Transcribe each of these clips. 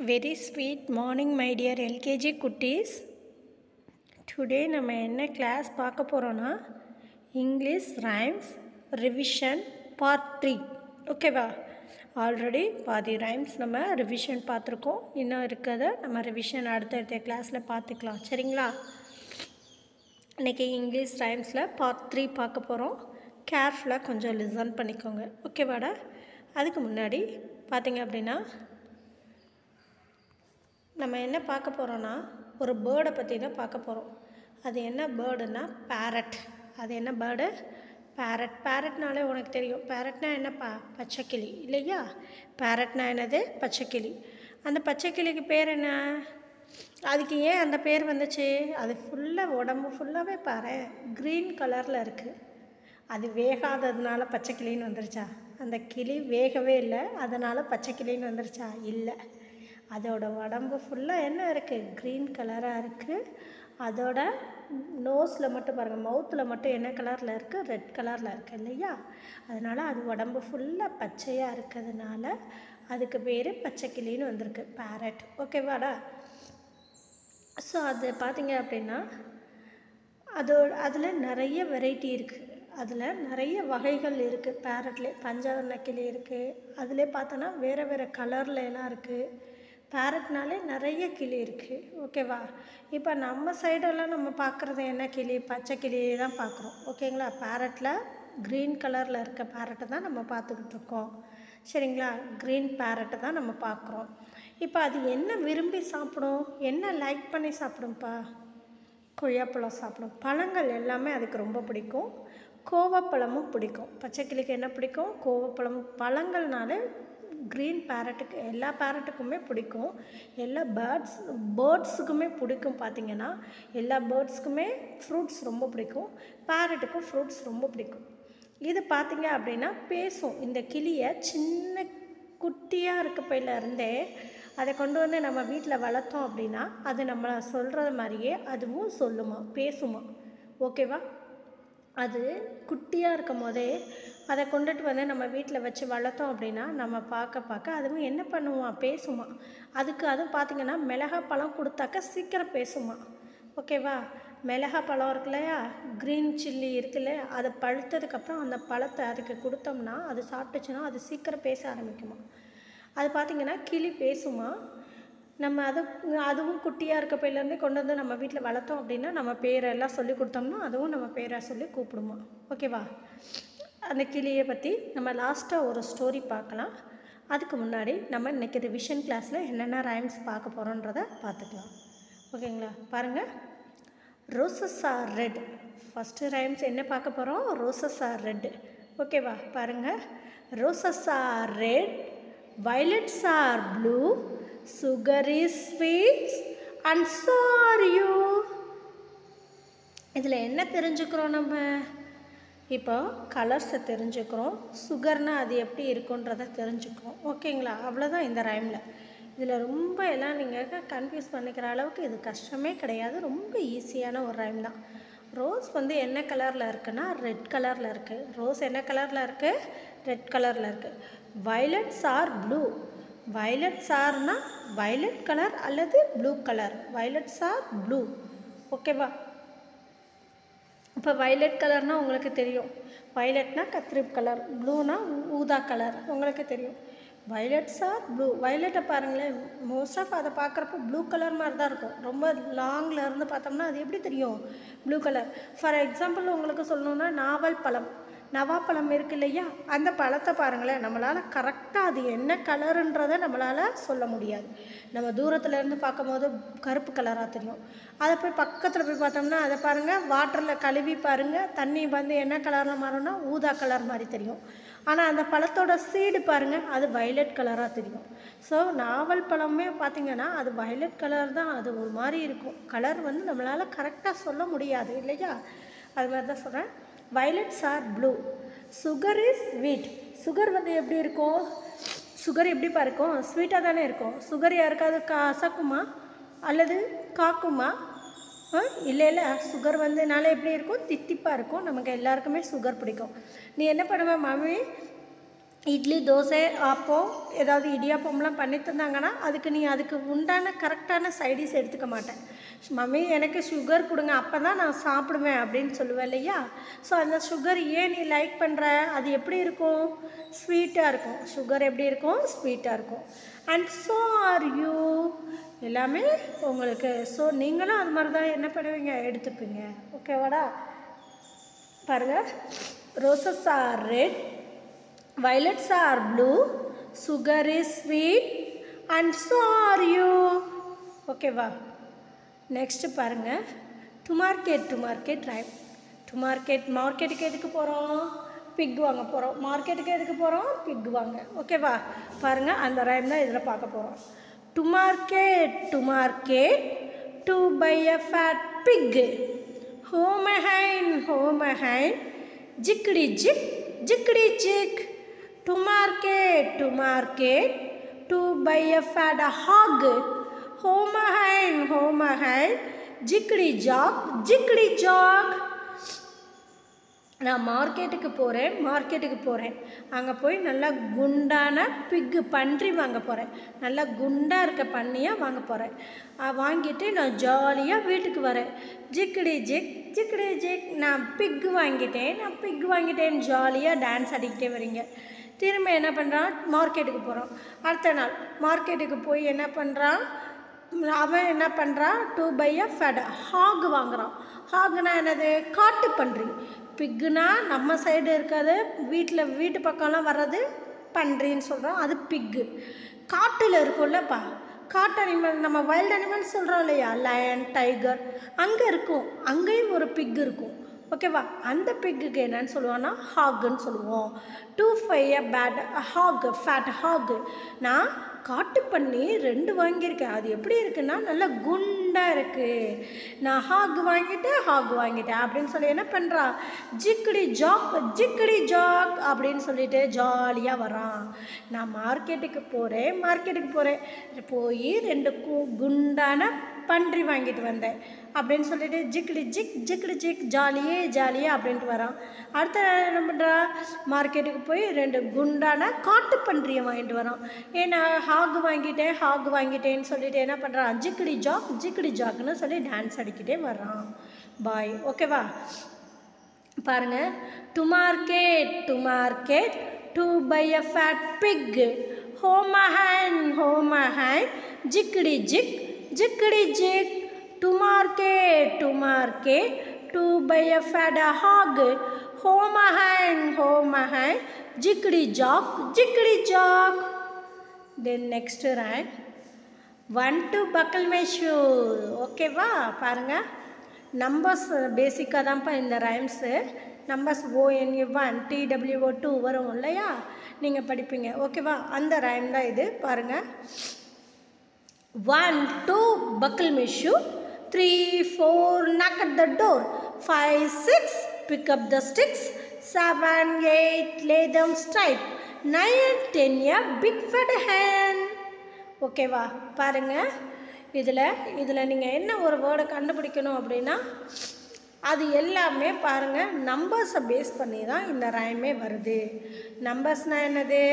Very sweet morning my dear LKG குட்டீஸ் today நம்ம என்ன கிளாஸ் பார்க்க போகிறோன்னா English rhymes revision part three ஓகேவா ஆல்ரெடி பாதி ரைம்ஸ் நம்ம ரிவிஷன் பார்த்துருக்கோம் இன்னும் இருக்கிறத நம்ம ரிவிஷன் அடுத்தடுத்த கிளாஸில் பார்த்துக்கலாம் சரிங்களா இன்றைக்கி இங்கிலீஷ் ரைம்ஸில் பார்ட் த்ரீ பார்க்க போகிறோம் கேர்ஃபுல்லாக கொஞ்சம் லிசன் பண்ணிக்கோங்க ஓகேவாடா அதுக்கு முன்னாடி பார்த்தீங்க அப்படின்னா நம்ம என்ன பார்க்க போகிறோன்னா ஒரு பேர்டை பற்றி தான் பார்க்க போகிறோம் அது என்ன பேர்டுன்னா பேரட் அது என்ன பேர்டு பேரட் பேரட்னாலே உனக்கு தெரியும் பேரட்னா என்ன ப பச்சைக்கிளி இல்லையா பேரட்னா என்னது பச்சைக்கிளி அந்த பச்சைக்கிளிக்கு பேர் என்ன அதுக்கு ஏன் அந்த பேர் வந்துச்சு அது ஃபுல்லாக உடம்பு ஃபுல்லாகவே பாரு க்ரீன் கலரில் இருக்குது அது வேகாததுனால பச்சைக்கிளின்னு வந்துருச்சா அந்த கிளி வேகவே இல்லை அதனால் பச்சைக்கிளின்னு வந்துருச்சா இல்லை அதோட உடம்பு ஃபுல்லாக என்ன இருக்குது க்ரீன் கலராக இருக்குது அதோட நோஸில் மட்டும் பாருங்கள் மவுத்தில் மட்டும் என்ன கலரில் இருக்குது ரெட் கலரில் இருக்குது இல்லையா அதனால் அது உடம்பு ஃபுல்லாக பச்சையாக இருக்கிறதுனால அதுக்கு பேர் பச்சைக்கிளின்னு வந்திருக்கு பேரட் ஓகேவாடா ஸோ அது பார்த்தீங்க அப்படின்னா அதோட அதில் நிறைய வெரைட்டி இருக்குது அதில் நிறைய வகைகள் இருக்குது பேரட்லேயே பஞ்சவர்ண கிளி இருக்குது அதிலே பார்த்தோன்னா வேறு வேறு கலரில் எல்லாம் இருக்குது பேரட்னாலே நிறைய கிளி இருக்குது ஓகேவா இப்போ நம்ம சைடெல்லாம் நம்ம பார்க்குறது என்ன கிளி பச்சை கிளி தான் பார்க்குறோம் ஓகேங்களா பேரட்டில் க்ரீன் கலரில் இருக்க பேரட்டை தான் நம்ம பார்த்துக்கிட்டு இருக்கோம் சரிங்களா க்ரீன் பேரட்டை தான் நம்ம பார்க்குறோம் இப்போ அது என்ன விரும்பி சாப்பிடும் என்ன லைக் பண்ணி சாப்பிடும்ப்பா கொய்யாப்பழம் சாப்பிடும் பழங்கள் எல்லாமே அதுக்கு ரொம்ப பிடிக்கும் கோவப்பழமும் பிடிக்கும் பச்சைக்கிளிக்கு என்ன பிடிக்கும் கோவப்பழம் பழங்கள்னாலே க்ரீன் பேரட்டுக்கு எல்லா பேரட்டுக்குமே பிடிக்கும் எல்லா பேர்ட்ஸ் பேர்ட்ஸுக்குமே பிடிக்கும் பார்த்திங்கன்னா எல்லா பேர்ட்ஸுக்குமே ஃப்ரூட்ஸ் ரொம்ப பிடிக்கும் பேரட்டுக்கும் ஃப்ரூட்ஸ் ரொம்ப பிடிக்கும் இது பார்த்திங்க அப்படின்னா பேசும் இந்த கிளியை சின்ன குட்டியாக இருக்க இருந்தே அதை கொண்டு வந்து நம்ம வீட்டில் வளர்த்தோம் அப்படின்னா அது நம்மளை சொல்கிறது மாதிரியே அதுவும் சொல்லுமா பேசுமா ஓகேவா அது குட்டியாக இருக்கும் போதே அதை கொண்டுட்டு வந்து நம்ம வீட்டில் வச்சு வளர்த்தோம் அப்படின்னா நம்ம பார்க்க பார்க்க அதுவும் என்ன பண்ணுவான் பேசுமா அதுக்கு அதுவும் பார்த்திங்கன்னா மிளகா பழம் கொடுத்தாக்க சீக்கிரம் பேசுமா ஓகேவா மிளகா பழம் இருக்கு இல்லையா க்ரீன் சில்லி இருக்குல்ல அது பழுத்ததுக்கப்புறம் அந்த பழத்தை அதுக்கு கொடுத்தோம்னா அது சாப்பிட்டுச்சுன்னா அது சீக்கிரம் பேச ஆரம்பிக்குமா அது பார்த்திங்கன்னா கிளி பேசுமா நம்ம அது அதுவும் குட்டியாக இருக்க பையிலேருந்தே கொண்டு வந்து நம்ம வீட்டில் வளர்த்தோம் அப்படின்னா நம்ம பேரெல்லாம் சொல்லி கொடுத்தோம்னா அதுவும் நம்ம பேரை சொல்லி கூப்பிடுமா ஓகேவா அந்த கிளியை பற்றி நம்ம லாஸ்ட்டாக ஒரு ஸ்டோரி பார்க்கலாம் அதுக்கு முன்னாடி நம்ம இன்றைக்கி ரிவிஷன் கிளாஸில் என்னென்ன ரைம்ஸ் பார்க்க போகிறோன்றதை பார்த்துக்கலாம் ஓகேங்களா பாருங்கள் roses are red first rhymes என்ன பார்க்க போகிறோம் ரோசஸ் ஆர் ரெட் ஓகேவா பாருங்கள் roses are red violets are blue sugar is sweets and so are you இதில் என்ன தெரிஞ்சுக்கிறோம் நம்ம இப்போ கலர்ஸை தெரிஞ்சுக்கிறோம் சுகர்னால் அது எப்படி இருக்குன்றதை தெரிஞ்சுக்கிறோம் ஓகேங்களா அவ்வளோதான் இந்த ரைமில் இதில் ரொம்ப எல்லாம் நீங்கள் கன்ஃபியூஸ் பண்ணிக்கிற அளவுக்கு இது கஷ்டமே கிடையாது ரொம்ப ஈஸியான ஒரு ரைம் தான் ரோஸ் வந்து என்ன கலரில் இருக்குன்னா ரெட் கலரில் இருக்குது ரோஸ் என்ன கலரில் இருக்குது ரெட் கலரில் இருக்குது வயலட்ஸ் ஆர் ப்ளூ வயலட்ஸ் ஆர்னா வயலட் கலர் அல்லது blue colour violets are blue ஓகேவா இப்போ வயலட் கலர்னால் உங்களுக்கு தெரியும் வயலட்னா கத்திரி கலர் ப்ளூனா ஊதா கலர் உங்களுக்கு தெரியும் வயலட்ஸ் ஆர் ப்ளூ வயலட்டை பாருங்களேன் மோஸ்ட் ஆஃப் அதை பார்க்குறப்போ ப்ளூ கலர் மாதிரி தான் இருக்கும் ரொம்ப லாங்கில் இருந்து பார்த்தோம்னா அது எப்படி தெரியும் ப்ளூ கலர் ஃபார் எக்ஸாம்பிள் உங்களுக்கு சொல்லணுன்னா நாவல் பழம் நவாப்பழம் இருக்கு இல்லையா அந்த பழத்தை பாருங்களேன் நம்மளால் கரெக்டாக அது என்ன கலருன்றதை நம்மளால் சொல்ல முடியாது நம்ம தூரத்துலேருந்து பார்க்கும்போது கருப்பு கலராக தெரியும் அதை போய் பக்கத்தில் போய் பார்த்தோம்னா அதை பாருங்கள் வாட்டரில் கழுவி பாருங்கள் தண்ணி வந்து என்ன கலரில் மாறும்னா ஊதா கலர் மாதிரி தெரியும் ஆனால் அந்த பழத்தோட சீடு பாருங்கள் அது வயலட் கலராக தெரியும் ஸோ நாவல் பழமே பார்த்திங்கன்னா அது வயலட் கலர் தான் அது ஒரு மாதிரி இருக்கும் கலர் வந்து நம்மளால் கரெக்டாக சொல்ல முடியாது இல்லையா அது மாதிரி தான் சொல்கிறேன் violets are blue sugar is sweet sugar வந்து எப்படி இருக்கும் சுகர் எப்படிப்பா இருக்கும் ஸ்வீட்டாக தானே இருக்கும் சுகர் யாருக்காவது கா அசக்குமா அல்லது காக்குமா இல்லை இல்லை சுகர் வந்துனால எப்படி இருக்கும் தித்திப்பாக இருக்கும் நமக்கு எல்லாருக்குமே சுகர் பிடிக்கும் நீ என்ன பண்ணுவ மாமி இட்லி தோசை ஆப்பம் ஏதாவது இடியாப்பம்லாம் பண்ணி தந்தாங்கன்னா அதுக்கு நீ அதுக்கு உண்டான கரெக்டான சைடிஸ் எடுத்துக்க மாட்டேன் மம்மி எனக்கு சுகர் கொடுங்க அப்போ தான் நான் சாப்பிடுவேன் அப்படின்னு சொல்லுவேன் இல்லையா ஸோ அந்த சுகர் ஏன் நீ லைக் பண்ணுற அது எப்படி இருக்கும் ஸ்வீட்டாக இருக்கும் சுகர் எப்படி இருக்கும் ஸ்வீட்டாக இருக்கும் அண்ட் ஸோ ஆர் யூ எல்லாமே உங்களுக்கு ஸோ நீங்களும் அது மாதிரி தான் என்ன பண்ணுவீங்க எடுத்துப்பீங்க ஓகேவாடா பாருங்கள் roses are red violets are blue sugar is sweet and so are you ஓகேவா நெக்ஸ்ட் பாருங்க to market to market rhyme to market மார்க்கெட்டுக்கு எதுக்கு போகிறோம் பிக் வாங்க போகிறோம் மார்க்கெட்டுக்கு எதுக்கு போகிறோம் பிக் வாங்க ஓகேவா பாருங்கள் அந்த ரைம் தான் இதில் பார்க்க போகிறோம் to market to market to buy a fat pig home again home again jiggety jig jiggety jig to market to market to buy a fat hog home hein home hein jickety jog jickety jog நான் மார்க்கெட்டுக்கு போகிறேன் மார்க்கெட்டுக்கு போகிறேன் அங்கே போய் நல்லா குண்டான பிக்கு பன்றி வாங்க போகிறேன் நல்லா குண்டாக இருக்க பண்ணியாக வாங்க போகிறேன் வாங்கிட்டு நான் ஜாலியாக வீட்டுக்கு வரேன் ஜிக்கடி ஜிக் ஜிக்கடி ஜிக் நான் பிக்கு வாங்கிட்டேன் நான் பிக் வாங்கிட்டேன்னு ஜாலியாக டான்ஸ் ஆடிக்கிட்டே வரீங்க திரும்ப என்ன பண்ணுறான் மார்க்கெட்டுக்கு போகிறான் அடுத்த நாள் மார்க்கெட்டுக்கு போய் என்ன பண்ணுறான் அவன் என்ன பண்ணுறான் to buy a fat hog வாங்குறான் ஹாக்னா என்னது காட்டு பன்றி பிக்குனா நம்ம சைடு இருக்காது வீட்டில் வீட்டு பக்கம்லாம் வர்றது பன்றின்னு சொல்கிறோம் அது பிக்கு காட்டில் இருக்கும்லப்பா காட்டு அனிமல் நம்ம வைல்டு அனிமல் சொல்கிறோம் இல்லையா லயன் டைகர் அங்கே இருக்கும் அங்கேயும் ஒரு பிக் இருக்கும் ஓகேவா அந்த பிக்குக்கு என்னன்னு சொல்லுவோம்னா ஹாகுன்னு சொல்லுவோம் to buy a fat hog fat hog நான் காட்டு பண்ணி ரெண்டு வாங்கியிருக்கேன் அது எப்படி இருக்குன்னா நல்லா குண்டாக இருக்குது நான் ஹாக் வாங்கிட்டேன் ஹாக் வாங்கிட்டேன் அப்படின்னு சொல்லி என்ன பண்ணுறா ஜிக்கடி ஜாக் ஜிக்கடி ஜாக் அப்படின்னு சொல்லிட்டு ஜாலியாக வரான் நான் மார்க்கெட்டுக்கு போகிறேன் மார்க்கெட்டுக்கு போகிறேன் போய் ரெண்டு கு குண்டான பன்றி வாங்கிட்டு வந்தேன் அப்படின்னு சொல்லிட்டு ஜிக்கிடி ஜிக் ஜிக்கிடி ஜிக் ஜாலியே ஜாலியே அப்படின்ட்டு வரான் அடுத்த நாள் என்ன பண்ணுறா மார்க்கெட்டுக்கு போய் ரெண்டு குண்டான காட்டு பன்றியை வாங்கிட்டு வரான் ஏன்னா ஹாக் வாங்கிட்டேன் ஹாக் வாங்கிட்டேன்னு சொல்லிட்டு என்ன பண்ணுறான் ஜிக்கிடி ஜாக் ஜிக்கிடி ஜாக்னு சொல்லி டான்ஸ் அடிக்கிட்டே வர்றான் பாய் ஓகேவா பாருங்க to market to market to buy a fat pig home again home again jiggety jig jiggety jig to market to market to buy a fat hog home hand home hand jiggly jog jiggly jog then next rhyme one to buckle my shoe ஓகேவா பாருங்க numbers பேசிக்காக தான்ப்பா இந்த rhymes numbers O N E one T W O two வரும் இல்லையா நீங்கள் படிப்பீங்க ஓகேவா அந்த ரைம் தான் இது பாருங்கள் one two buckle me shoe three, four, knock at the door, five, six, pick up the sticks, seven, eight, lay them straight, nine, ten, a big fat hand. ஓகேவா பாருங்க இதில் இதில் நீங்கள் என்ன ஒரு வேர்டை கண்டுபிடிக்கணும் அப்படின்னா அது எல்லாமே பாருங்கள் நம்பர்ஸை பேஸ் பண்ணி தான் இந்த ரைமே வருது நம்பர்ஸ்னால் என்னது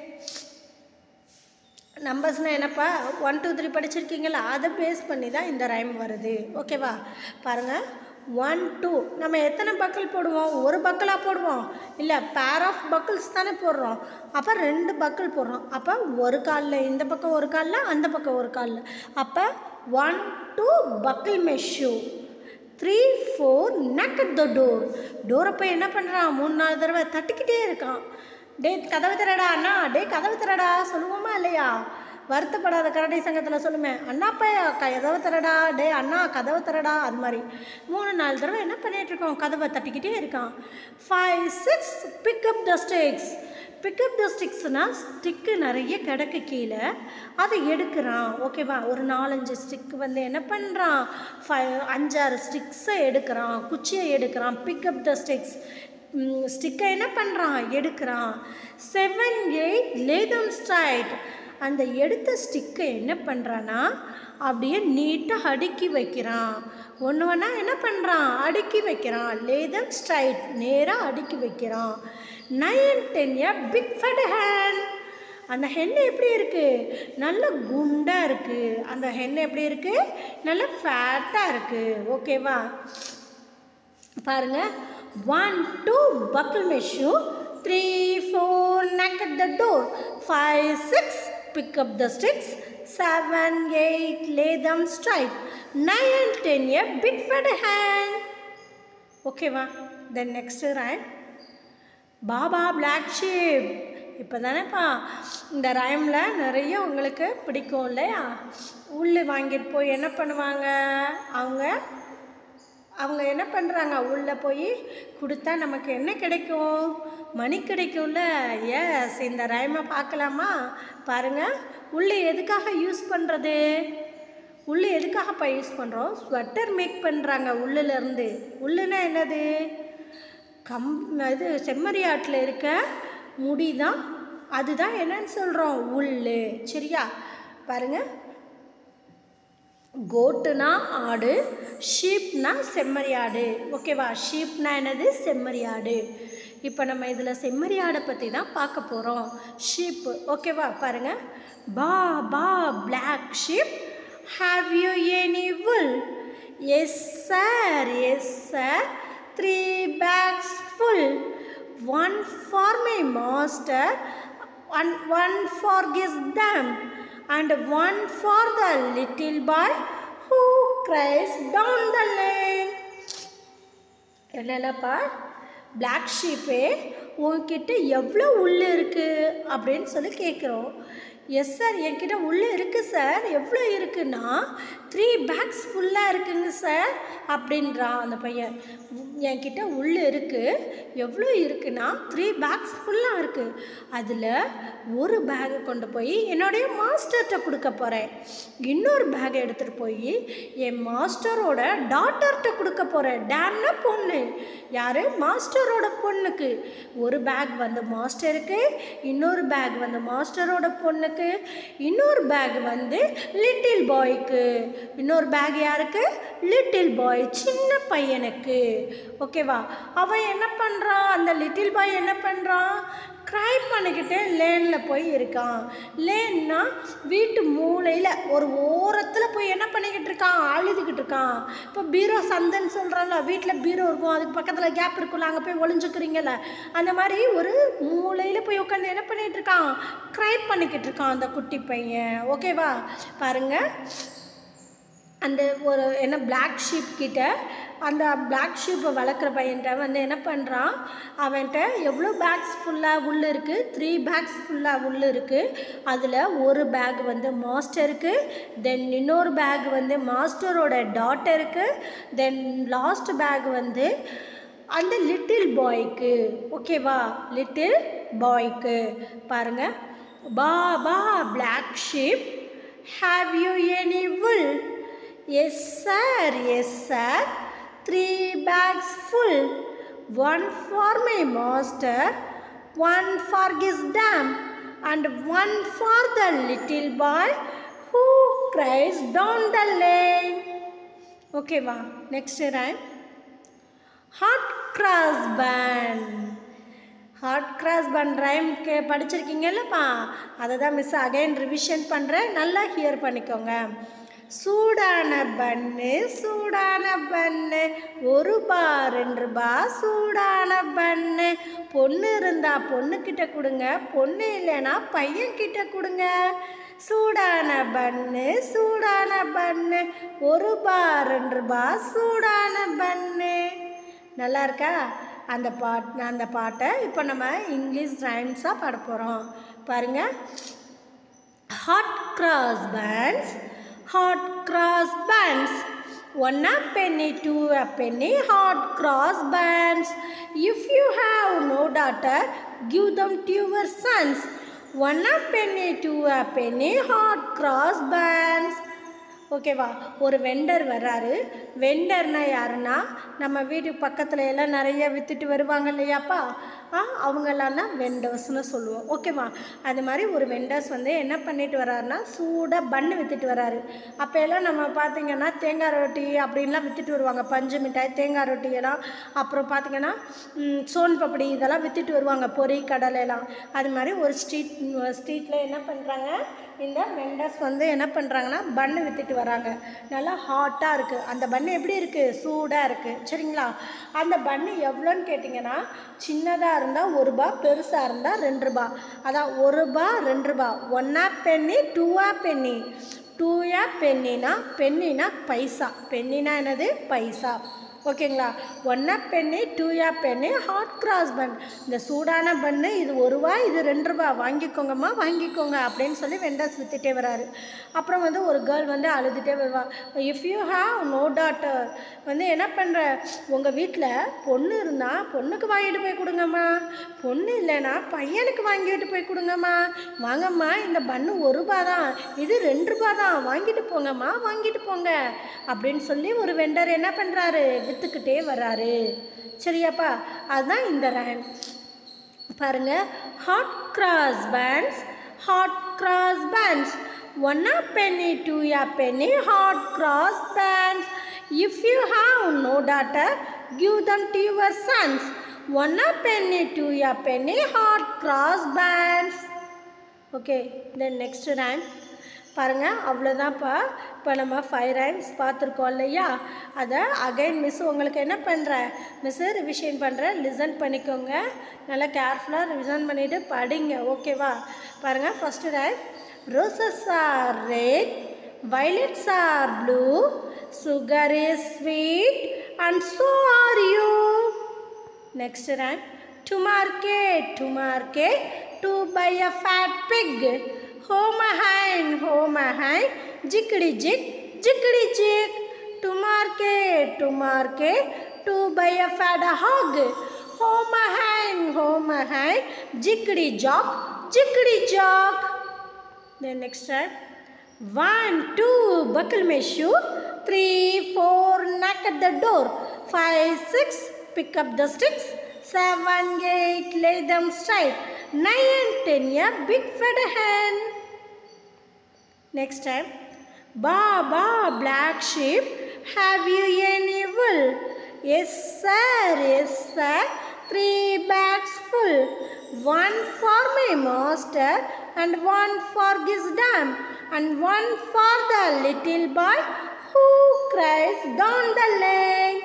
நம்பர்ஸ்னால் என்னப்பா ஒன் டூ த்ரீ படிச்சிருக்கீங்களா அதை பேஸ் பண்ணி தான் இந்த ரைம் வருது ஓகேவா பாருங்கள் ஒன் டூ நம்ம எத்தனை பக்கல் போடுவோம் ஒரு பக்கலாக போடுவோம் இல்லை பேர் ஆஃப் பக்கிள்ஸ் தானே போடுறோம் அப்போ ரெண்டு பக்கல் போடுறோம் அப்போ ஒரு காலில் இந்த பக்கம் ஒரு காலில் அந்த பக்கம் ஒரு காலில் அப்போ one two buckle my shoe three four knock the door டோரை போய் என்ன பண்ணுறான் மூணு நாலு தடவை தட்டிக்கிட்டே இருக்கான் டே கதவு திறடா அண்ணா டே கதவு திறடா சொல்லுவோமா இல்லையா வருத்தப்படாத கரடி சங்கத்தில் சொல்லுமே அண்ணாப்பா கதவை திறடா டே அண்ணா கதவை திறடா அது மாதிரி மூணு நாலு தடவை என்ன பண்ணிகிட்டு இருக்கோம் கதவை தட்டிக்கிட்டே இருக்கான் five six pick up the sticks pick up the ஸ்டிக்ஸ்னால் ஸ்டிக்கு நிறைய கிடக்கு கீழே அதை எடுக்கிறான் ஓகேவா ஒரு நாலஞ்சு ஸ்டிக் வந்து என்ன பண்ணுறான் ஃபை அஞ்சாறு ஸ்டிக்ஸை எடுக்கிறான் குச்சியை எடுக்கிறான் பிக்கப் த ஸ்டிக்ஸ் ஸ்டிக்கை என்ன பண்ணுறான் எடுக்கிறான் செவன் எயிட் லேதம் ஸ்ட்ரைட் அந்த எடுத்த ஸ்டிக்கை என்ன பண்ணுறான்னா அப்படியே நீட்டாக அடுக்கி வைக்கிறான் ஒன்று ஒன்றா என்ன பண்ணுறான் அடுக்கி வைக்கிறான் லேதம் ஸ்ட்ரைட் நேராக அடுக்கி வைக்கிறான் nine ten a big fat hen அந்த ஹென் எப்படி இருக்குது நல்ல குண்டாக இருக்குது அந்த ஹென் எப்படி இருக்குது நல்ல ஃபேட்டாக இருக்குது ஓகேவா பாருங்க one two buckle my shoe three four knock at the door five six pick up the sticks seven eight lay them straight nine ten a big fat hen ஓகேவா then next rhyme baa baa black sheep இப்போ தானேப்பா இந்த ரைமில் நிறைய உங்களுக்கு பிடிக்கும் இல்லையா உள்ளே வாங்கிட்டு போய் என்ன பண்ணுவாங்க அவங்க அவங்க என்ன பண்ணுறாங்க உள்ளே போய் கொடுத்தா நமக்கு என்ன கிடைக்கும் மணி கிடைக்கும்ல எஸ் இந்த ரைமை பார்க்கலாமா பாருங்கள் உள்ளே எதுக்காக யூஸ் பண்ணுறது உள்ளே எதுக்காகப்பா யூஸ் பண்ணுறோம் ஸ்வெட்டர் மேக் பண்ணுறாங்க உள்ளிலேருந்து உள்ளுனா என்னது கம் இது செம்மறியாட்டில் இருக்க முடி தான் அதுதான் என்னன்னு சொல்கிறோம் உள்ளு சரியா பாருங்கள் கோட்டுனா ஆடு ஷீப்னா செம்மறி ஆடு ஓகேவா ஷீப்னா என்னது செம்மறி ஆடு இப்போ நம்ம இதில் செம்மறி ஆடை பற்றி தான் பார்க்க போகிறோம் ஷீப் ஓகேவா பாருங்கள் baa baa black sheep have you any wool yes sir yes sir three bags full one for my master one one for his dame and one for the little boy who cries down the lane. என்னல்லப்பா black ஷீப்பே உன்கிட்ட எவ்வளோ உள்ள இருக்குது அப்படின்னு சொல்லி கேட்குறோம் yes sir என்கிட்ட உள்ளே இருக்குது சார் எவ்வளோ இருக்குன்னா த்ரீ பேக்ஸ் ஃபுல்லாக இருக்குங்க சார் அப்படின்றான் அந்த பையன் என்கிட்ட உள்ளே இருக்குது எவ்வளோ இருக்குன்னா த்ரீ பேக்ஸ் ஃபுல்லாக இருக்குது அதில் ஒரு பேக்கை கொண்டு போய் என்னுடைய மாஸ்டர்கிட்ட கொடுக்க போகிறேன் இன்னொரு பேக்கை எடுத்துகிட்டு போய் என் மாஸ்டரோட டாட்டர்கிட்ட கொடுக்க போகிறேன் டேம்னா பொண்ணு யார் மாஸ்டரோட பொண்ணுக்கு ஒரு பேக் வந்து மாஸ்டருக்கு இன்னொரு பேக் வந்து மாஸ்டரோட பொண்ணுக்கு இன்னொரு பேக் வந்து லிட்டில் பாய்க்கு இன்னொரு பேக் யாருக்கு லிட்டில் பாய் சின்ன பையனுக்கு ஓகேவா அவன் என்ன பண்ணுறான் அந்த லிட்டில் பாய் என்ன பண்ணுறான் க்ரை பண்ணிக்கிட்டு லேனில் போய் இருக்கான் லேன்னா வீட்டு மூலையில் ஒரு ஓரத்தில் போய் என்ன பண்ணிக்கிட்டு இருக்கான் அழுதுகிட்டு இருக்கான் இப்போ பீரோ சந்தைன்னு சொல்கிறான்ல வீட்டில் பீரோ இருக்கும் அதுக்கு பக்கத்தில் கேப் இருக்கும்ல அங்கே போய் ஒளிஞ்சுக்கிறீங்கல்ல அந்த மாதிரி ஒரு மூலையில் போய் உட்காந்து என்ன பண்ணிகிட்டு இருக்கான் க்ரை பண்ணிக்கிட்டு இருக்கான் அந்த குட்டி பையன் ஓகேவா பாருங்கள் அந்த ஒரு என்ன பிளாக் ஷீப் கிட்ட அந்த பிளாக் ஷீப்பை வளர்க்குற பையன்கிட்ட வந்து என்ன பண்ணுறான் அவன்கிட்ட எவ்வளோ பேக்ஸ் ஃபுல்லாக உள்ள இருக்குது த்ரீ பேக்ஸ் ஃபுல்லாக உள்ள இருக்குது அதில் ஒரு பேக் வந்து மாஸ்டருக்கு தென் இன்னொரு பேக் வந்து மாஸ்டரோட டாட்டருக்கு தென் லாஸ்ட் பேக் வந்து அந்த லிட்டில் பாய்க்கு ஓகேவா லிட்டில் பாய்க்கு பாருங்கள் baa baa black sheep have you any wool Yes, sir. Yes, sir. Three bags full. One for my master, one for his dam, and one for the little boy who cries down the lane. Okay, va. Next rhyme. Hot cross band. Hot cross bun rhyme கே படிச்சிருக்கீங்கல்லப்பா அதை தான் miss again revision பண்ணுறேன் நல்லா here பண்ணிக்கோங்க சூடான பன்னு சூடான பன்னு ஒரு பா ரெண்டு ரூபா சூடான பன்னு பொண்ணு இருந்தா பொண்ணுக்கிட்ட கொடுங்க பொண்ணு இல்லைன்னா பையன்கிட்ட கொடுங்க சூடான பன்னு சூடான பன்னு ஒரு பா ரெண்டு ரூபா சூடான பன்னு நல்லா இருக்கா அந்த பாட் அந்த பாட்டை இப்போ நம்ம இங்கிலீஷ் ரைம்ஸாக பாட போகிறோம் பாருங்கள் hot cross buns hot cross bands. One a penny, two a penny, hot cross bands. If you have no daughter, give them to your sons. One a penny, two a penny, hot cross bands. ஓகேவா ஒரு vendor வர்றாரு வெண்டர்னா யாருன்னா நம்ம வீட்டு பக்கத்தில் எல்லாம் நிறைய விற்றுட்டு வருவாங்க இல்லையாப்பா ஆ அவங்கெல்லாம் தான் வெண்டர்ஸ்னு சொல்லுவோம் ஓகேவா அது மாதிரி ஒரு வெண்டர்ஸ் வந்து என்ன பண்ணிட்டு வர்றாருன்னா சூடாக பன்னு விற்றுட்டு வர்றாரு அப்போ எல்லாம் நம்ம பார்த்தீங்கன்னா தேங்காய் ரொட்டி அப்படின்லாம் விற்றுட்டு வருவாங்க பஞ்சு மிட்டாய் தேங்காய் ரொட்டி எல்லாம் அப்புறம் பார்த்தீங்கன்னா ம், சோன் பப்படி இதெல்லாம் விற்றுட்டு வருவாங்க பொரி கடலை எல்லாம் அது மாதிரி ஒரு ஸ்ட்ரீட் ஸ்ட்ரீட்டில் என்ன பண்ணுறாங்க இந்த வெண்டர்ஸ் வந்து என்ன பண்ணுறாங்கன்னா பன்னு விற்றுட்டு வராங்க நல்லா ஹாட்டாக இருக்குது அந்த பன்னு எப்படி இருக்குது சூடாக இருக்குது சரிங்களா அந்த பன்னு எவ்வளோன்னு கேட்டிங்கன்னா சின்னதாக இருந்தால் ஒரு ரூபா பெருசாக இருந்தால் ரெண்டு ரூபா அதான் ஒரு ரூபா ரெண்டு ரூபா ஒன்னா பென்னி டூவா பென்னி டூயா பென்னினா பென்னினா பைசா பென்னினா என்னது பைசா ஓகேங்களா ஒன்னா பெண்ணு டூயா பெண்ணு ஹாட் கிராஸ் பன் இந்த சூடான பண்ணு இது ஒரு ரூபா இது ரெண்டு ரூபா வாங்கிக்கோங்கம்மா வாங்கிக்கோங்க அப்படின்னு சொல்லி வெண்டர்ஸ் வித்துட்டே வராரு அப்புறம் வந்து ஒரு கேர்ள் வந்து அழுதுகிட்டே வருவா if you have no daughter வந்து என்ன பண்ணுற உங்கள் வீட்டில் பொண்ணு இருந்தால் பொண்ணுக்கு வாங்கிட்டு போய் கொடுங்கம்மா பொண்ணு இல்லைன்னா பையனுக்கு வாங்கிட்டு போய் கொடுங்கம்மா வாங்கம்மா இந்த பண்ணு ஒரு ரூபா தான் இது ரெண்டு ரூபா தான் வாங்கிட்டு போங்கம்மா வாங்கிட்டு போங்க அப்படின்னு சொல்லி ஒரு வெண்டர் என்ன பண்ணுறாரு விற்றுக்கிட்டே வர்றாரு சரியாப்பா அதுதான் இந்த ரேன் பாருங்க hot cross buns hot cross buns one a penny two a penny hot cross buns if you have no daughter give them to your sons one a penny two a penny hot cross buns okay then next rhyme பாருங்கள் அவ்வளோதான்ப்பா இப்போ நம்ம five ranks பார்த்துருக்கோம் இல்லையா அதை again miss உங்களுக்கு என்ன பண்ணுறேன் மிஸ்ஸு ரிவிஷன் பண்ணுறேன் லிசன் பண்ணிக்கோங்க நல்லா கேர்ஃபுல்லாக ரிவிஷன் பண்ணிவிட்டு படிங்க ஓகேவா பாருங்கள் first rhyme roses are red violets are blue sugar is sweet and so are you Next rank. To market, to market, to buy a fat pig. Home hind, home hind, jiggly jig, jiggly jig. To market, to market, to buy a fat hog. Home hind, home hind, jiggly jog, jiggly jog. Then next one. One, two, buckle my shoe. Three, four, knock at the door. Five, six, pick up the sticks. Seven, eight, lay them straight. Nine, ten, a big fat hen. Next time. Ba, ba, black sheep, have you any wool? Yes, sir, yes, sir. Three bags full. One for my master, and one for his dam, and one for the little boy who cries down the lane.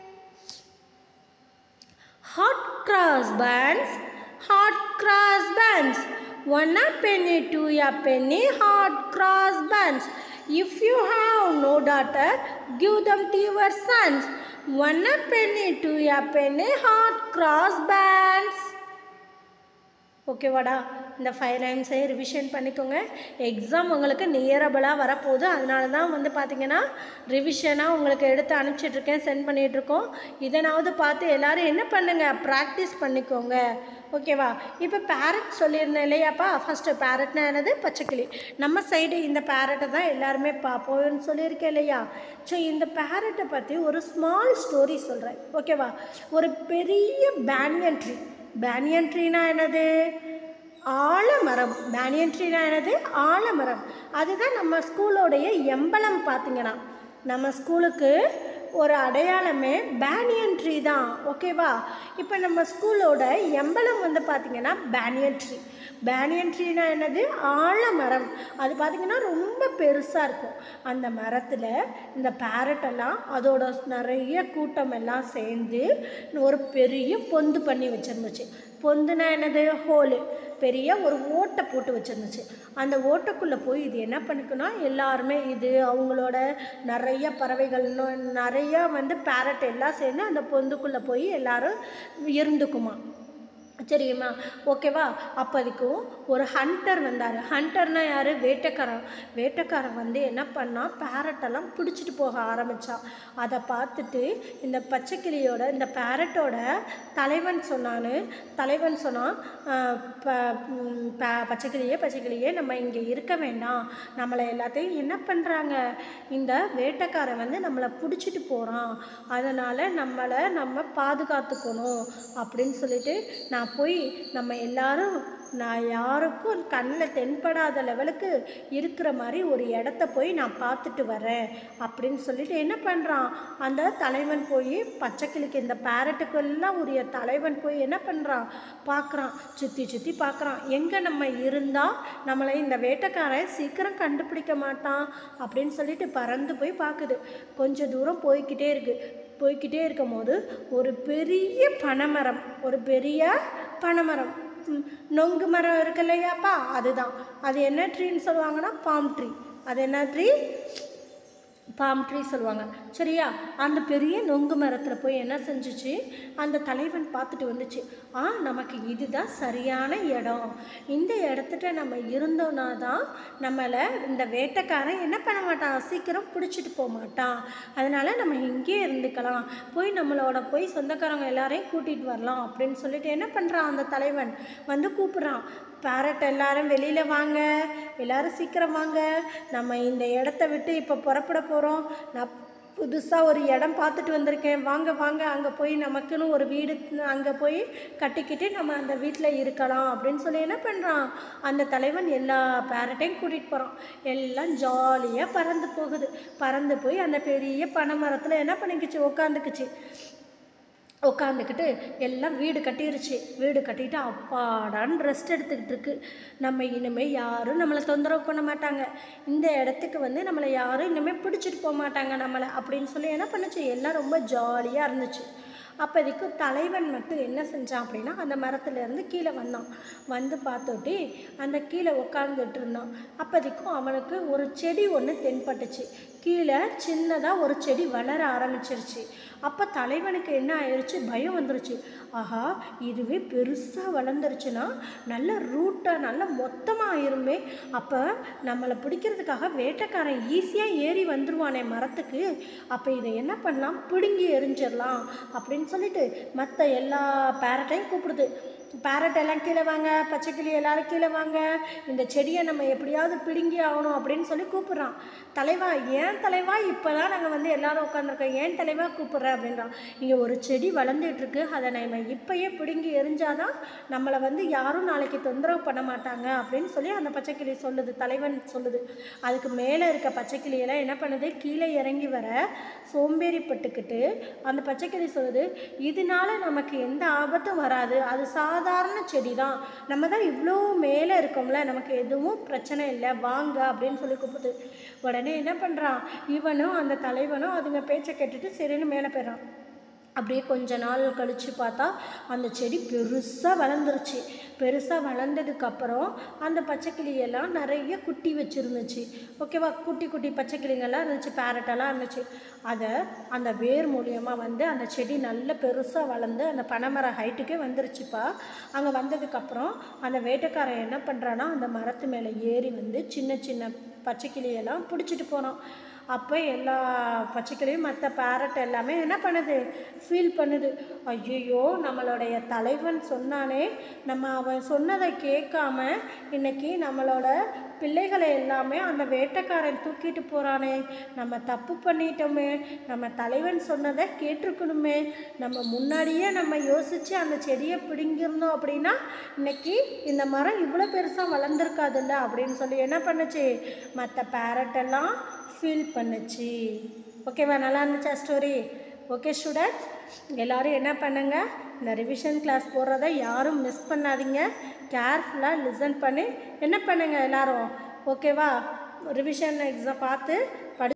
Hot cross buns, hot cross buns. One a penny, two a penny, hot cross buns. If you have no daughter, give them to your sons. One a penny, two a penny, hot cross buns. ஓகேவாடா இந்த five லைன்ஸையும் revision பண்ணிக்கோங்க exam உங்களுக்கு நியரபிளாக வரப்போகுது அதனால தான் வந்து பார்த்தீங்கன்னா ரிவிஷனாக உங்களுக்கு எடுத்து அனுப்பிச்சிட்ருக்கேன் சென்ட் பண்ணிகிட்ருக்கோம் இதனாவது பார்த்து எல்லாரும் என்ன பண்ணுங்கள் ப்ராக்டிஸ் பண்ணிக்கோங்க ஓகேவா இப்போ பேரட் சொல்லியிருந்தேன் இல்லையாப்பா ஃபஸ்ட்டு பேரட்னா என்னது பச்சைக்கிளி நம்ம சைடு இந்த பேரட்டை தான் எல்லாருமே பார்ப்போம்னு சொல்லியிருக்கேன் இல்லையா ஸோ இந்த பேரட்டை பற்றி ஒரு ஸ்மால் ஸ்டோரி சொல்கிறேன் ஓகேவா ஒரு பெரிய பேனியன் ட்ரீ பேனியன் ட்ரீனா என்னது ஆலமரம் பேனியன் ட்ரீனா என்னது ஆலமரம் அதுதான் நம்ம ஸ்கூலோடைய எம்பளம் பார்த்தீங்கன்னா நம்ம ஸ்கூலுக்கு ஒரு அடையாளமே பேனியன் ட்ரீ தான் ஓகேவா இப்போ நம்ம ஸ்கூலோட எம்பளம் வந்து பார்த்திங்கன்னா பேனியன் ட்ரீ பேனியன் ட்ரீனா என்னது ஆலமரம் அது பார்த்திங்கன்னா ரொம்ப பெருசாக இருக்கும் அந்த மரத்தில் இந்த பேரட்டெல்லாம் அதோட நிறைய கூட்டம் எல்லாம் சேர்ந்து ஒரு பெரிய பொந்து பண்ணி வச்சிருந்துச்சு பொந்துனா என்னது ஹோலு பெரிய ஒரு ஓட்டை போட்டு வச்சிருந்துச்சு அந்த ஓட்டைக்குள்ளே போய் இது என்ன பண்ணிக்கணும் எல்லாருமே இது அவங்களோட நிறைய பறவைகள் இன்னும் நிறைய வந்து பேரட் எல்லாம் சேர்ந்து அந்த பொந்துக்குள்ளே போய் எல்லாரும் இருந்துக்குமா தெரியுமா ஓகேவா அப்போதைக்கும் ஒரு ஹண்டர் வந்தார் ஹண்டர்னா யார் வேட்டைக்காரன் வேட்டைக்காரன் வந்து என்ன பண்ணால் பேரட்டெல்லாம் பிடிச்சிட்டு போக ஆரம்பித்தான் அதை பார்த்துட்டு இந்த பச்சைக்கிளியோட இந்த பேரட்டோட தலைவன் சொன்னான்னு தலைவன் சொன்னான் "ஆஹ், ப ம், ப- பச்சைக்கிளியே பச்சைக்கிளியே நம்ம இங்கே இருக்க வேண்டாம் நம்மளை எல்லாத்தையும் என்ன பண்ணுறாங்க இந்த வேட்டைக்காரன் வந்து நம்மளை பிடிச்சிட்டு போகிறான் அதனால் நம்மளை நம்ம பாதுகாத்துக்கணும் அப்படின்னு சொல்லிட்டு நான் போய் நம்ம எல்லாரும் நான் யாருக்கும் கண்ணில் தென்படாத லெவலுக்கு இருக்கிற மாதிரி ஒரு இடத்த போய் நான் பார்த்துட்டு வரேன் அப்படின்னு சொல்லிட்டு என்ன பண்ணுறான் அந்த தலைவன் போய் பச்சைக்கிளிக்கு இந்த பேரட்டுக்கெல்லாம் உரிய தலைவன் போய் என்ன பண்ணுறான் பார்க்குறான் சுற்றி சுற்றி பார்க்குறான் எங்கே நம்ம இருந்தால் நம்மளை இந்த வேட்டைக்காரன் சீக்கிரம் கண்டுபிடிக்க மாட்டான் அப்படின்னு சொல்லிட்டு பறந்து போய் பார்க்குது கொஞ்சம் தூரம் போய்க்கிட்டே இருக்கு போய்க்கிட்டே இருக்கும் போது ஒரு பெரிய பனைமரம் ஒரு பெரிய பனைமரம் ம், நொங்கு மரம் இருக்கு இல்லையாப்பா அதுதான் அது என்ன ட்ரீன்னு சொல்லுவாங்கன்னா பாம் ட்ரீ அது என்ன ட்ரீ பாம் ட்ரீ சொல்லுவாங்க சரியா அந்த பெரிய நொங்கு மரத்தில் போய் என்ன செஞ்சுச்சு அந்த தலைவன் பார்த்துட்டு வந்துச்சு ஆ நமக்கு இதுதான் சரியான இடம் இந்த இடத்துட்ட நம்ம இருந்தோம்னா தான் நம்மளை இந்த வேட்டைக்காரன் என்ன பண்ண மாட்டான் சீக்கிரம் பிடிச்சிட்டு போக மாட்டான் அதனால் நம்ம இங்கேயே இருந்துக்கலாம் போய் நம்மளோட போய் சொந்தக்காரங்க எல்லாரையும் கூட்டிகிட்டு வரலாம் அப்படின்னு சொல்லிட்டு என்ன பண்ணுறான் அந்த தலைவன் வந்து கூப்பிட்றான் பேரட் எல்லாரும் வெளியில் வாங்க எல்லாரும் சீக்கிரம் வாங்க நம்ம இந்த இடத்த விட்டு இப்போ புறப்பட போகிறோம் நான் புதுசாக ஒரு இடம் பார்த்துட்டு வந்திருக்கேன் வாங்க வாங்க அங்கே போய் நமக்குன்னு ஒரு வீடு அங்கே போய் கட்டிக்கிட்டு நம்ம அந்த வீட்டில் இருக்கலாம் அப்படின்னு சொல்லி என்ன பண்ணுறான் அந்த தலைவன் எல்லா பேரட்டையும் கூட்டிகிட்டு போகிறான் எல்லாம் ஜாலியாக பறந்து போகுது பறந்து போய் அந்த பெரிய பனை மரத்தில் என்ன பண்ணிக்கிச்சு உட்காந்துக்குச்சு உட்காந்துக்கிட்டு எல்லாம் வீடு கட்டிருச்சு வீடு கட்டிட்டு அப்பாடான்னு ரெஸ்ட் எடுத்துக்கிட்டு இருக்கு நம்ம இனிமேல் யாரும் நம்மளை தொந்தரவு பண்ண மாட்டாங்க இந்த இடத்துக்கு வந்து நம்மளை யாரும் இனிமேல் பிடிச்சிட்டு போக மாட்டாங்க நம்மளை அப்படின்னு சொல்லி என்ன பண்ணுச்சு எல்லாம் ரொம்ப ஜாலியாக இருந்துச்சு அப்போதைக்கு தலைவன் மட்டும் என்ன செஞ்சான் அப்படின்னா அந்த மரத்துலேருந்து கீழே வந்தான் வந்து பார்த்தோட்டி அந்த கீழே உட்காந்துட்டு இருந்தான் அப்போதைக்கும் அவனுக்கு ஒரு செடி ஒன்று தென்பட்டுச்சு கீழே சின்னதாக ஒரு செடி வளர ஆரம்பிச்சிருச்சு அப்போ தலைவனுக்கு என்ன ஆயிடுச்சு பயம் வந்துருச்சு ஆஹா இதுவே பெருசாக வளர்ந்துருச்சுன்னா நல்ல ரூட்டாக நல்ல மொத்தமாக ஆயிருமே அப்போ நம்மளை பிடிக்கிறதுக்காக வேட்டைக்காரன் ஈஸியாக ஏறி வந்துருவானே மரத்துக்கு அப்போ இதை என்ன பண்ணலாம் பிடுங்கி எரிஞ்சிடலாம் அப்படின்னு சொல்லிட்டு மற்ற எல்லா பேரட்டையும் கூப்பிடுது பேரட் எல்லாம் கீழே வாங்க பச்சைக்கிளி எல்லாரும் கீழே வாங்க இந்த செடியை நம்ம எப்படியாவது பிடுங்கி ஆகணும் அப்படின்னு சொல்லி கூப்பிட்றான் தலைவா ஏன் தலைவா இப்போ தான் நாங்கள் வந்து எல்லாரும் உட்காந்துருக்கோம் ஏன் தலைவா கூப்பிட்ற அப்படின்றான் இங்கே ஒரு செடி வளர்ந்துட்டு இருக்கு அதை நம்ம இப்பயே பிடுங்கி எரிஞ்சாதான் நம்மளை வந்து யாரும் நாளைக்கு தொந்தரவு பண்ண மாட்டாங்க அப்படின்னு சொல்லி அந்த பச்சைக்கிளி சொல்லுது தலைவன் சொல்லுது அதுக்கு மேலே இருக்க பச்சைக்கிளியெல்லாம் என்ன பண்ணுது கீழே இறங்கி வர சோம்பேறிப்பட்டுக்கிட்டு அந்த பச்சைக்கிளி சொல்லுது இதனால நமக்கு எந்த ஆபத்தும் வராது அது சாதாரண செடி தான் நம்ம தான் இவ்வளோ மேலே இருக்கோம்ல நமக்கு எதுவும் பிரச்சனை இல்லை வாங்க அப்படின்னு சொல்லி கூப்பிடுது உடனே என்ன பண்ணுறான் இவனும் அந்த தலைவனும் அதுங்க பேச்சை கேட்டுட்டு சரின்னு மேலே போயிடுறான் அப்படியே கொஞ்ச நாள் கழித்து பார்த்தா அந்த செடி பெருசாக வளர்ந்துருச்சு பெருசாக வளர்ந்ததுக்கப்புறம் அந்த பச்சைக்கிளியெல்லாம் நிறைய குட்டி வச்சுருந்துச்சு ஓகேவா குட்டி குட்டி பச்சைக்கிளிங்கெல்லாம் இருந்துச்சு பேரட்டெல்லாம் இருந்துச்சு அதை அந்த வேர் மூலியமாக வந்து அந்த செடி நல்ல பெருசாக வளர்ந்து அந்த பனைமர ஹைட்டுக்கே வந்துருச்சுப்பா அங்கே வந்ததுக்கப்புறம் அந்த வேட்டைக்காரன் என்ன பண்ணுறான்னா அந்த மரத்து மேலே ஏறி வந்து சின்ன சின்ன பச்சைக்கிளியெல்லாம் பிடிச்சிட்டு போனான் அப்போ எல்லா பச்சைக்கிளியும் மற்ற பேரட் எல்லாமே என்ன பண்ணுது ஃபீல் பண்ணுது ஐயோ நம்மளுடைய தலைவன் சொன்னானே நம்ம அவன் சொன்னதை கேட்காம இன்னைக்கு நம்மளோட பிள்ளைகளை எல்லாமே அந்த வேட்டைக்காரன் தூக்கிட்டு போகிறானே நம்ம தப்பு பண்ணிட்டோமே நம்ம தலைவன் சொன்னதை கேட்டிருக்கணுமே நம்ம முன்னாடியே நம்ம யோசித்து அந்த செடியை பிடுங்கிருந்தோம் அப்படின்னா இன்னைக்கு இந்த மரம் இவ்வளோ பெருசாக வளர்ந்துருக்காதுல்ல அப்படின்னு சொல்லி என்ன பண்ணுச்சு மற்ற பேரட்டெல்லாம் ஃபீல் பண்ணுச்சு ஓகேவா நல்லா இருந்துச்சா ஸ்டோரி ஓகே ஸ்டூடெண்ட்ஸ் எல்லோரும் என்ன பண்ணுங்க இந்த ரிவிஷன் கிளாஸ் போடுறத யாரும் மிஸ் பண்ணாதீங்க கேர்ஃபுல்லாக லிசன் பண்ணி என்ன பண்ணுங்க எல்லாரும் ஓகேவா ரிவிஷன் எக்ஸாம் பார்த்து படி